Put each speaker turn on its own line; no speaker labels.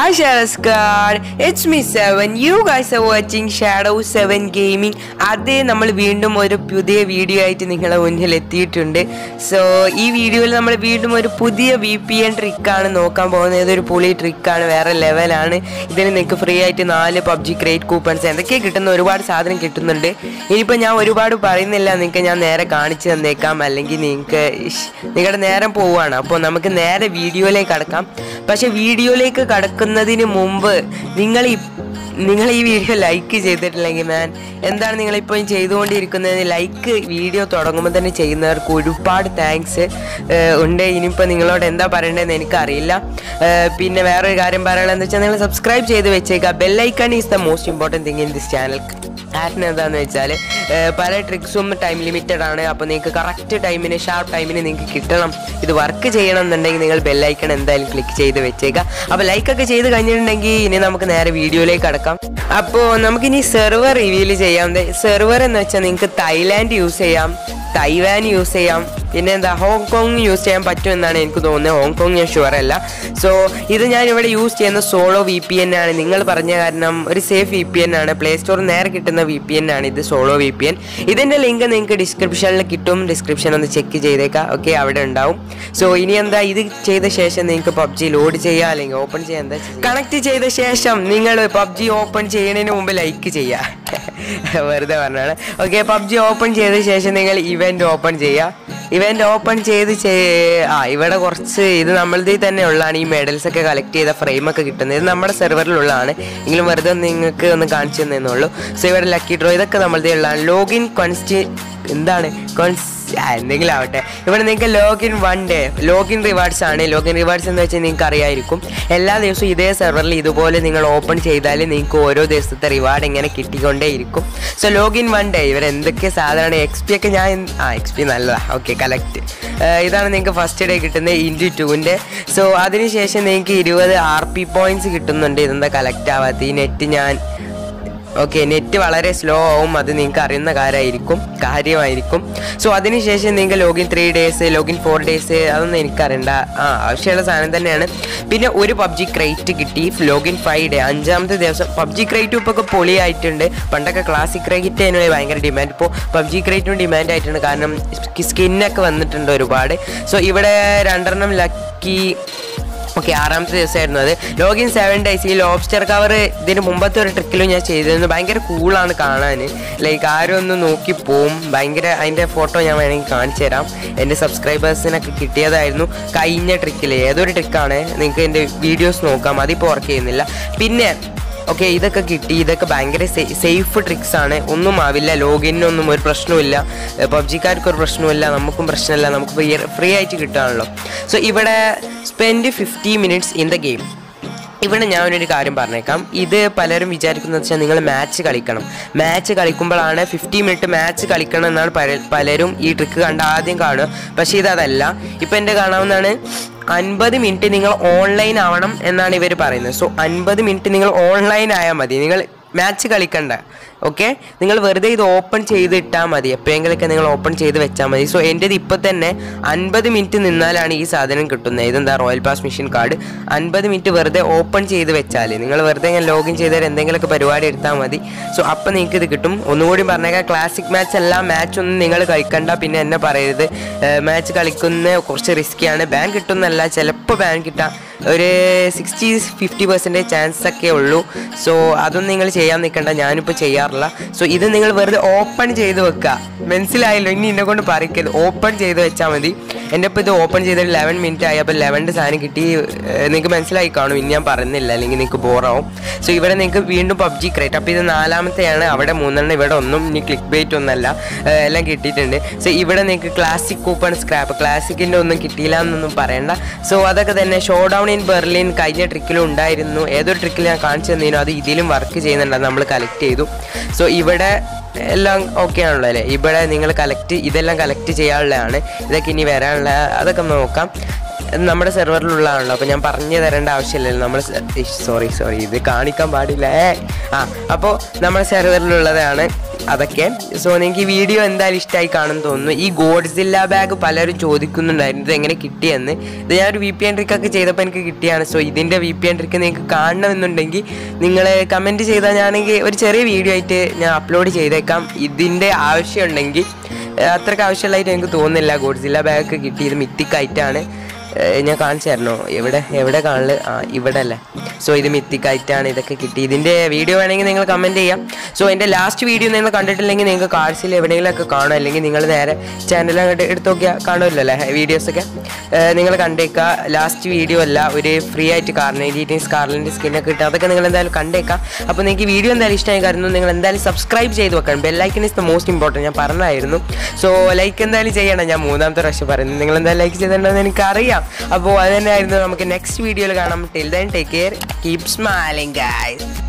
Hi Shadow Squad, it's me Seven. You guys are watching Shadow 7 Gaming. അതേ നമ്മൾ വീണ്ടും ഒരു പുതിയ വീഡിയോ ആയിട്ട് നിങ്ങളെ മുന്നിൽ എത്തിയിട്ടുണ്ട് സോ ഈ വീഡിയോയിൽ നമ്മൾ വീണ്ടും ഒരു പുതിയ വി പി എൻ ട്രിക്കാണ് നോക്കാൻ പോകുന്നത് ഇതൊരു പുളി ട്രിക്കാണ് വേറെ ലെവലാണ് ഇതിന് നിങ്ങൾക്ക് ഫ്രീ ആയിട്ട് നാല് പബ്ജി ക്രേറ്റ് കൂപ്പൺസ് എന്തൊക്കെ കിട്ടുന്ന ഒരുപാട് സാധനം കിട്ടുന്നുണ്ട് ഇനിയിപ്പോൾ ഞാൻ ഒരുപാട് പറയുന്നില്ല നിങ്ങൾക്ക് ഞാൻ നേരെ കാണിച്ചു തന്നേക്കാം അല്ലെങ്കിൽ നിങ്ങൾക്ക് നിങ്ങളുടെ നേരം പോവുകയാണ് അപ്പോൾ നമുക്ക് നേരെ വീഡിയോയിലേക്ക് കടക്കാം പക്ഷെ വീഡിയോയിലേക്ക് കടക്കുന്നതിന് മുമ്പ് നിങ്ങൾ ഈ നിങ്ങൾ ഈ വീഡിയോ ലൈക്ക് ചെയ്തിട്ടില്ലെങ്കിൽ മാൻ എന്താണ് നിങ്ങളിപ്പോൾ ചെയ്തുകൊണ്ടിരിക്കുന്നത് ലൈക്ക് വീഡിയോ തുടങ്ങുമ്പോൾ തന്നെ ചെയ്യുന്നവർക്ക് ഒരുപാട് താങ്ക്സ് ഉണ്ട് ഇനിയിപ്പോൾ നിങ്ങളോട് എന്താ പറയേണ്ടതെന്ന് എനിക്കറിയില്ല ഏഹ് പിന്നെ വേറൊരു കാര്യം പറയാനുള്ളത് വെച്ചാൽ നിങ്ങൾ സബ്സ്ക്രൈബ് ചെയ്ത് വെച്ചേക്കുക bell icon is the most important thing in this channel കാരണം എന്താണെന്ന് വെച്ചാൽ പല ട്രിക്സും ടൈം ലിമിറ്റഡ് ആണ് അപ്പോൾ നിങ്ങൾക്ക് കറക്റ്റ് ടൈമിന് ഷാർപ്പ് ടൈമിന് നിങ്ങൾക്ക് കിട്ടണം ഇത് വർക്ക് ചെയ്യണം എന്നുണ്ടെങ്കിൽ നിങ്ങൾ ബെല്ലൈക്കൺ എന്തായാലും ക്ലിക്ക് ചെയ്ത് വെച്ചേക്കുക അപ്പോൾ ലൈക്കൊക്കെ ചെയ്ത് കഴിഞ്ഞിട്ടുണ്ടെങ്കിൽ ഇനി നമുക്ക് നേരെ വീഡിയോയിലേക്ക് കടക്കാം അപ്പോൾ നമുക്കിനി സെർവർ റിവീൽ ചെയ്യാം സെർവർ എന്ന് വെച്ചാൽ നിങ്ങൾക്ക് തായ്ലാൻഡ് യൂസ് ചെയ്യാം തൈവാൻ യൂസ് ചെയ്യാം പിന്നെ എന്താ ഹോങ്കോങ് യൂസ് ചെയ്യാൻ പറ്റും എന്നാണ് എനിക്ക് തോന്നുന്നത് ഹോങ്കോങ് ഞാൻ ഷുവർ അല്ല സോ ഇത് ഞാൻ ഇവിടെ യൂസ് ചെയ്യുന്ന സോളോ വി പി എൻ ആണ് നിങ്ങൾ പറഞ്ഞ കാരണം ഒരു സേഫ് വി പി എൻ ആണ് പ്ലേ സ്റ്റോർ നേരെ കിട്ടുന്ന വി പി എൻ ആണ് ഇത് സോളോ വി പി എൻ ഇതിൻ്റെ ലിങ്ക് നിങ്ങൾക്ക് ഡിസ്ക്രിപ്ഷനിൽ കിട്ടും ഡിസ്ക്രിപ്ഷൻ ഒന്ന് ചെക്ക് ചെയ്തേക്കാം ഓക്കെ അവിടെ ഉണ്ടാവും സോ ഇനി എന്താ ഇത് ചെയ്ത ശേഷം നിങ്ങൾക്ക് പബ്ജി ലോഡ് ചെയ്യുക അല്ലെങ്കിൽ ഓപ്പൺ ചെയ്യാൻ എന്താ കണക്ട് ചെയ്ത ശേഷം നിങ്ങൾ പബ്ജി ഓപ്പൺ ചെയ്യുന്നതിന് മുമ്പ് ലൈക്ക് ചെയ്യുക വെറുതെ പറഞ്ഞാണ് ഓക്കെ പബ്ജി ഓപ്പൺ ചെയ്ത ശേഷം നിങ്ങൾ ഇവന്റ് ഓപ്പൺ ചെയ്യുക ഇവന്റ് ഓപ്പൺ ചെയ്ത് ചെയ്- ആ ഇവിടെ കുറച്ച് ഇത് നമ്മളതിൽ തന്നെ ഉള്ളതാണ് ഈ മെഡൽസ് ഒക്കെ കളക്ട് ചെയ്ത ഫ്രെയിം ഒക്കെ കിട്ടുന്നത് ഇത് നമ്മുടെ സെർവറിലുള്ളതാണ് എങ്കിലും വെറുതെ ഒന്ന് നിങ്ങൾക്ക് ഒന്ന് കാണിച്ചു തന്നേന്നുള്ളൂ സോ ഇവിടെ ലക്കി ഡ്രോ ഇതൊക്കെ നമ്മളതിൽ ഉള്ളതാണ് ലോഗിൻ കോൺസ്റ്റി എന്താണ് കോൺസ് ആ, എന്തെങ്കിലും ആവട്ടെ ഇവിടെ നിങ്ങൾക്ക് login one day login rewards ആണ് ലോഗിൻ റിവാർഡ്സ് എന്ന് വെച്ചാൽ നിങ്ങൾക്ക് അറിയായിരിക്കും എല്ലാ ദിവസവും ഇതേ സെർവറിൽ ഇതുപോലെ നിങ്ങൾ ഓപ്പൺ ചെയ്താൽ നിങ്ങൾക്ക് ഓരോ ദിവസത്തെ റിവാർഡ് ഇങ്ങനെ കിട്ടിക്കൊണ്ടേയിരിക്കും സോ ലോഗിൻ വൺ ഡേ ഇവർ എന്തൊക്കെ സാധനമാണ് എക്സ് പി ഒക്കെ ഞാൻ എന്ത്- ആ എക്സ് പി നല്ലതാണ് ഓക്കെ കലക്ട് ഇതാണ് നിങ്ങൾക്ക് ഫസ്റ്റ് ഡേ കിട്ടുന്നത് ഇൻറ്റു ടുവിൻ്റെ സോ അതിനുശേഷം നിങ്ങൾക്ക് ഇരുപത് ആർ പി പോയിന്റ്സ് കിട്ടുന്നുണ്ട് ഇതെന്താ കലക്ട് ആവാത്ത ഈ നെറ്റ് ഞാൻ ഓക്കെ നെറ്റ് വളരെ സ്ലോ ആവും അത് നിങ്ങൾക്ക് അറിയുന്ന കാര്യമായിരിക്കും കാര്യമായിരിക്കും സോ അതിനുശേഷം നിങ്ങൾക്ക് login three days login four days അതൊന്നും എനിക്കറിയണ്ട ആ ആവശ്യമുള്ള സാധനം തന്നെയാണ് പിന്നെ ഒരു പബ്ജി ക്രൈറ്റ് കിട്ടി ലോഗിൻ ഫൈവ് ഡേ അഞ്ചാമത്തെ ദിവസം പബ്ജി ക്രൈറ്റും ഇപ്പോൾ ഒക്കെ പൊളിയായിട്ടുണ്ട് പണ്ടൊക്കെ ക്ലാസിക് ക്രൈറ്റ് അതിന് ഭയങ്കര ഡിമാൻഡ് ഇപ്പോൾ പബ്ജി ക്രൈറ്റും ഡിമാൻഡ് ആയിട്ടുണ്ട് കാരണം സ്കിന്നൊക്കെ വന്നിട്ടുണ്ട് ഒരുപാട് സോ ഇവിടെ രണ്ടെണ്ണം ലക്കി ഓക്കെ ആറാമത്തെ ദിവസമായിരുന്നു അത് ലോഗിൻ സെവൻ ഡേയ്സ് ഈ ലോബ്സ്റ്റർ കവർ ഇതിന് മുമ്പത്തെ ഒരു ട്രിക്കിലും ഞാൻ ചെയ്തിരുന്നു ഭയങ്കര കൂളാണ് കാണാൻ ലൈക്ക് ആരും ഒന്ന് നോക്കി പോവും ഭയങ്കര അതിൻ്റെ ഫോട്ടോ ഞാൻ വേണമെങ്കിൽ കാണിച്ചു തരാം എൻ്റെ സബ്സ്ക്രൈബേഴ്സിനൊക്കെ കിട്ടിയതായിരുന്നു കഴിഞ്ഞ ട്രിക്കിൽ ഏതൊരു ട്രിക്കാണ് നിങ്ങൾക്ക് എൻ്റെ വീഡിയോസ് നോക്കാം അതിപ്പോൾ വർക്ക് ചെയ്യുന്നില്ല പിന്നെ ഓക്കെ ഇതൊക്കെ കിട്ടി ഇതൊക്കെ ഭയങ്കര സേഫ് ട്രിക്സ് ആണ് ഒന്നും ആവില്ല ലോഗിനൊന്നും ഒരു പ്രശ്നമില്ല പബ്ജിക്കാർക്ക് ഒരു പ്രശ്നമില്ല നമുക്കും പ്രശ്നമില്ല നമുക്ക് ഫ്രീ ആയിട്ട് കിട്ടുകയാണല്ലോ സോ ഇവിടെ spend fifty minutes in the game ഇവിടെ ഞാൻ ഒരു കാര്യം പറഞ്ഞേക്കാം ഇത് പലരും വിചാരിക്കുന്നത് വെച്ചാൽ നിങ്ങൾ മാച്ച് കളിക്കണം മാച്ച് കളിക്കുമ്പോഴാണ് ഫിഫ്റ്റി മിനിറ്റ് മാച്ച് കളിക്കണം എന്നാണ് പല- പലരും ഈ ട്രിക്ക് കണ്ട് ആദ്യം കാണുക പക്ഷേ ഇതല്ല ഇപ്പം എൻ്റെ കാണാവുന്നതാണ് അൻപത് മിനിറ്റ് നിങ്ങൾ ഓൺലൈൻ ആവണം എന്നാണ് ഇവർ പറയുന്നത് സോ അൻപത് മിനിറ്റ് നിങ്ങൾ ഓൺലൈൻ ആയാൽ മതി നിങ്ങൾ മാച്ച് കളിക്കണ്ട ഓക്കെ നിങ്ങൾ വെറുതെ ഇത് ഓപ്പൺ ചെയ്ത് ഇട്ടാൽ മതി എപ്പോഴെങ്കിലൊക്കെ നിങ്ങൾ ഓപ്പൺ ചെയ്ത് വെച്ചാൽ മതി സോ എൻ്റെത് ഇപ്പം തന്നെ അൻപത് മിനിറ്റ് നിന്നാലാണ് ഈ സാധനം കിട്ടുന്നത് ഇതെന്താ റോയൽ പാസ് മെഷീൻ കാർഡ് അൻപത് മിനിറ്റ് വെറുതെ ഓപ്പൺ ചെയ്ത് വെച്ചാൽ നിങ്ങൾ വെറുതെ ഇങ്ങനെ ലോഗിൻ ചെയ്താൽ എന്തെങ്കിലുമൊക്കെ പരിപാടി എടുത്താൽ മതി സോ അപ്പം നിങ്ങൾക്ക് ഇത് കിട്ടും ഒന്നുകൂടി പറഞ്ഞേക്കാം ക്ലാസിക് മാച്ച് അല്ല മാച്ച് ഒന്നും നിങ്ങൾ കളിക്കണ്ട പിന്നെ എന്നെ പറയരുത് മാച്ച് കളിക്കുന്ന കുറച്ച് റിസ്ക്കിയാണ് ബാൻ കിട്ടുന്നല്ല ചിലപ്പോൾ ബാൻ കിട്ടാം ഒരു സിക്സ്റ്റി ഫിഫ്റ്റി പെർസെൻറ്റേജ് ചാൻസ് ഒക്കെ ഉള്ളൂ സോ അതൊന്നും നിങ്ങൾ ചെയ്യാൻ നിൽക്കണ്ട ഞാനിപ്പോൾ ചെയ്യാറില്ല സോ ഇത് നിങ്ങൾ വെറുതെ ഓപ്പൺ ചെയ്ത് വെക്കുക മനസ്സിലായല്ലോ ഇനി എന്നെ കൊണ്ട് പറിക്കരുത് ഓപ്പൺ ചെയ്ത് വെച്ചാൽ മതി എൻ്റെ ഇപ്പോൾ ഇത് ഓപ്പൺ ചെയ്തിട്ട് ലെവൻ മിനിറ്റ് ആയി അപ്പോൾ ലെവൻ്റെ സാധനം കിട്ടി ഏഹ് നിങ്ങൾക്ക് മനസ്സിലായി കാണും ഇനി ഞാൻ പറയുന്നില്ല അല്ലെങ്കിൽ നിങ്ങൾക്ക് ബോറാവും സോ ഇവിടെ നിങ്ങൾക്ക് വീണ്ടും പബ്ജി ക്രേറ്റ് അപ്പോൾ ഇത് നാലാമത്തെയാണ് അവിടെ മൂന്നെണ്ണം ഇവിടെ ഒന്നും ഇനി ക്ലിക്ക് ബേറ്റ് ഒന്നല്ല ഏഹ് എല്ലാം കിട്ടിയിട്ടുണ്ട് സോ ഇവിടെ നിങ്ങൾക്ക് ക്ലാസിക് കൂപ്പൺ സ്ക്രാപ്പ് ക്ലാസിക്കിൻ്റെ ഒന്നും കിട്ടിയില്ല എന്നൊന്നും പറയണ്ട സോ അതൊക്കെ തന്നെ ഷോ ഡൗൺ ഇൻ ബെർലിൻ കഴിഞ്ഞ ട്രിക്കിലും ഉണ്ടായിരുന്നു ഏതൊരു ട്രിക്കിൽ ഞാൻ കാണിച്ചു തന്നീനോ അത് ഇതിലും വർക്ക് ചെയ്യുന്നുണ്ട് അത് നമ്മൾ കളക്ട് ചെയ്തു സോ ഇവിടെ എല്ലാം ഓക്കെ ആണല്ലോ അല്ലേ ഇവിടെ നിങ്ങൾ കളക്ട് ഇതെല്ലാം കളക്ട് ചെയ്യാനുള്ളതാണ് ഇതൊക്കെ ഇനി വരാനുള്ള അതൊക്കെ ഒന്ന് നോക്കാം നമ്മുടെ സെർവറിലുള്ളതാണല്ലോ അപ്പോൾ ഞാൻ പറഞ്ഞു തരേണ്ട ആവശ്യമില്ലല്ലോ നമ്മൾ സോറി സോറി ഇത് കാണിക്കാൻ പാടില്ല ഏ. ആ അപ്പോൾ നമ്മുടെ സെർവറിലുള്ളതാണ് അതൊക്കെ സോ നിങ്ങൾക്ക് ഈ വീഡിയോ എന്തായാലും ഇഷ്ടമായി കാണുമെന്ന് തോന്നുന്നു ഈ ഗോഡ്സില്ല ബാഗ് പലരും ചോദിക്കുന്നുണ്ടായിരുന്നു ഇത് എങ്ങനെ കിട്ടിയെന്ന് ഇത് ഞാനൊരു വി പി എൻ ട്രിക്കൊക്കെ ചെയ്തപ്പോൾ എനിക്ക് കിട്ടിയാണ് സോ ഇതിൻ്റെ വി പി എൻ ട്രിക്ക് നിങ്ങൾക്ക് കാണണമെന്നുണ്ടെങ്കിൽ നിങ്ങൾ കമൻറ്റ് ചെയ്താൽ ഞാനെങ്കിൽ ഒരു ചെറിയ വീഡിയോ ആയിട്ട് ഞാൻ അപ്ലോഡ് ചെയ്തേക്കാം ഇതിൻ്റെ ആവശ്യമുണ്ടെങ്കിൽ ഏഹ് അത്രയ്ക്ക് ആവശ്യമുള്ളതായിട്ട് എനിക്ക് തോന്നുന്നില്ല ഗോഡ്സില്ല ബാഗ് കിട്ടി ഇത് മിത്തിക്കായിട്ടാണ് ഞാൻ കാണിച്ചു തരണോ എവിടെ എവിടെ കാണല് ആ ഇവിടെ അല്ലേ സോ ഇത് മിത്തിക്കായിട്ടാണ് ഇതൊക്കെ കിട്ടി ഇതിൻ്റെ വീഡിയോ വേണമെങ്കിൽ നിങ്ങൾ കമൻറ്റ് ചെയ്യാം സോ എൻ്റെ ലാസ്റ്റ് വീഡിയോ നിങ്ങൾ കണ്ടിട്ടില്ലെങ്കിൽ നിങ്ങൾക്ക് കാർഡ്സിൽ എവിടെയെങ്കിലുമൊക്കെ കാണാം അല്ലെങ്കിൽ നിങ്ങൾ നേരെ ചാനൽ അങ്ങോട്ട് എടുത്ത് നോക്കിയാൽ കാണുമല്ലോ അല്ലേ വീഡിയോസൊക്കെ നിങ്ങൾ കണ്ടേക്കുക ലാസ്റ്റ് വീഡിയോ അല്ല ഒരു ഫ്രീ ആയിട്ട് കാർണേറ്റീസ് കാർലിൻ്റെ സ്കിന്നൊക്കെ കിട്ടുക അതൊക്കെ നിങ്ങൾ എന്തായാലും കണ്ടേക്കാം അപ്പോൾ നിങ്ങൾക്ക് ഈ വീഡിയോ എന്തായാലും ഇഷ്ടമായി കാരണം നിങ്ങൾ എന്തായാലും സബ്സ്ക്രൈബ് ചെയ്ത് വെക്കണം bell icon is the most important ഞാൻ പറഞ്ഞായിരുന്നു സോ ലൈക്ക് എന്തായാലും ചെയ്യണം ഞാൻ മൂന്നാമത്തെ പ്രാവശ്യം പറയുന്നത് നിങ്ങൾ എന്തായാലും ലൈക്ക് ചെയ്തിട്ടുണ്ടെന്ന് എനിക്കറിയാം അപ്പോൾ അത് തന്നെയായിരുന്നു നമുക്ക് നെക്സ്റ്റ് വീഡിയോയിൽ കാണാം till then take care keep smiling guys